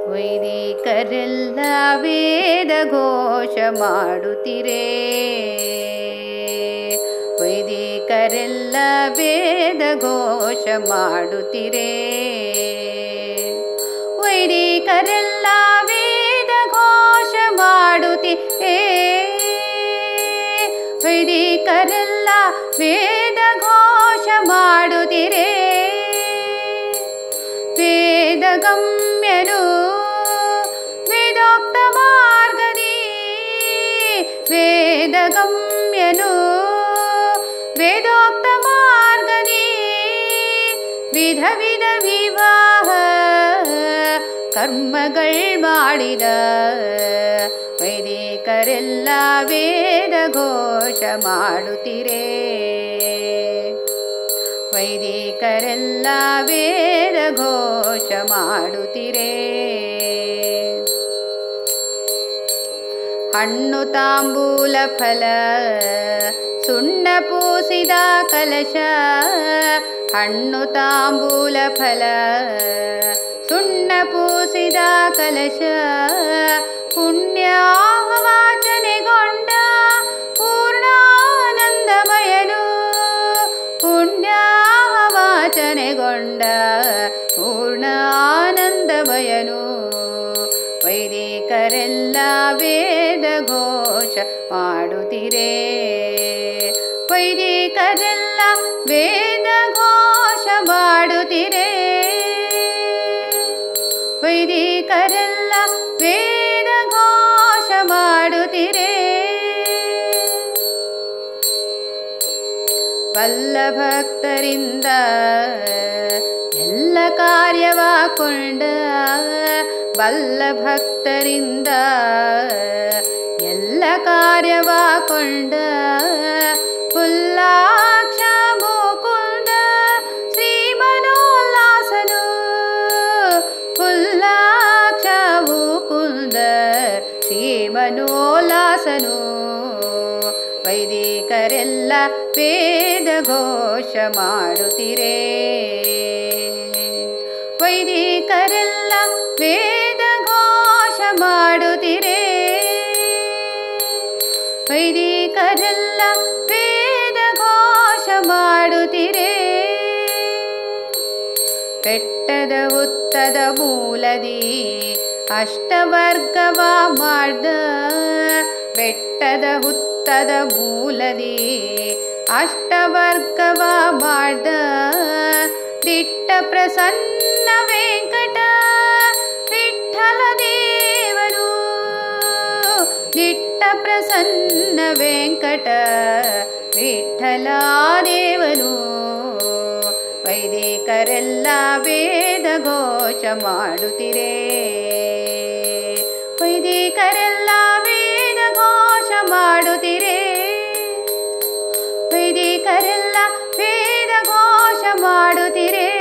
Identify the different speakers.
Speaker 1: ವೈದಿಕರೆಲ್ಲ ವೇದ ಘೋಷ ಮಾಡುತ್ತೀರೇ ವೈದಿಕರೆಲ್ಲ ವೇದ ಘೋಷ ಮಾಡುತ್ತೀರೇ ವೈದಿಕರೆಲ್ಲ ವೇದ ಘೋಷ ಮಾಡುತ್ತೀರೇ ವೈದಿಕರೆಲ್ಲ ವೇದ ಘೋಷ ಮಾಡುತ್ತೀರೇ ವೇದ ಗಮ್ಯರು ವೇದೋಕ್ತ ಮಾರ್ಗದಿ ವೇದ ಗಮ್ಯನು ವೇದೋಕ್ತ ಮಾರ್ಗದಿ ವಿಧ ವಿಧ ವಿವಾಹ ಕರ್ಮಗಳ್ ಮಾಡಿದ ವೈದಿಕರೆಲ್ಲ ವೇದ ಘೋಷ ಮಾಡುತ್ತೀರೇ ವೈದಿಕರೆಲ್ಲ ವೇದ ಘೋಷ ಮಾಡುತ್ತೀರೇ ಹಣ್ಣು ತಾಂಬೂಲ ಫಲ ಸುಣ್ಣ ಪೂಸಿದ ಕಲಶ ಹಣ್ಣು ತಾಂಬೂಲ ಫಲ ಸುಣ್ಣ ಪೂಸಿದ ಕಲಶ ಪುಣ್ಯಾವಾಚನೆಗೊಂಡ ಪೂರ್ಣಾನಂದಮಯನು ಪುಣ್ಯಾವಾಚನೆಗೊಂಡ ಪೂರ್ಣಾನಂದಮಯನು ವೈದಿಕರೆಲ್ಲ ವೇದ ಘೋಷ ಮಾಡುತ್ತೀರೇ ವೈದಿಕರೆಲ್ಲ ವೇದ ಘೋಷ ಮಾಡುತ್ತೀರೇ ವೈದಿಕರೆಲ್ಲ ವೇದ ಘೋಷ ಮಾಡುತ್ತೀರೇ ಬಲ್ಲ ಭಕ್ತರಿಂದ ಎಲ್ಲ ಕಾರ್ಯವ ಕೊಂಡ ಬಲ್ಲ ಭಕ್ತರಿಂದ ಎಲ್ಲ ಕಾರ್ಯವ ಕೊಂಡ ಉಲ್ಲಾಕ್ಷ ಮುಕುಂದ ಶ್ರೀಮನೋಲ್ಲಾಸನು ಉಲ್ಲಾಕ್ಷ ಮುಕುಂದ ಶ್ರೀಮನೋಲ್ಲಾಸನು ವೈದಿಕರೆಲ್ಲ ವೇದ ಘೋಷ ಮಾಡುತ್ತೀರೇ ವೈದಿಕರೆಲ್ಲ ವೇದ ಘೋಷ ಮಾಡುತ್ತೀರೇ ವೈದಿಕರೆಲ್ಲ ವೇದ ಘೋಷ ಮಾಡುತ್ತೀರೇ ಬೆಟ್ಟದ ಉತ್ತದ ಮೂಲದಿ ಅಷ್ಟವರ್ಗವ ಮಾಡ್ದ ಬೆಟ್ಟದ ಹುತ್ತದ ಮೂಲದಿ ಅಷ್ಟವರ್ಗವ ಮಾಡ್ದ ದಿಟ್ಟ ಪ್ರಸನ್ನ ವೆಂಕಟ ವಿಠಲ ದೇವರು ದಿಟ್ಟ ಪ್ರಸನ್ನ ವೆಂಕಟ ವಿಠಲ ದೇವನು ವೈದಿಕರೆಲ್ಲ ವೇದ ಘೋಷ ಮಾಡುತ್ತೀರೇ ವೈದಿಕರೆಲ್ಲ ವೇದ ಘೋಷ ಮಾಡುತ್ತೀರೇ ವೈದಿಕರೆಲ್ಲ ವೇದ ಘೋಷ ಮಾಡುತ್ತೀರೇ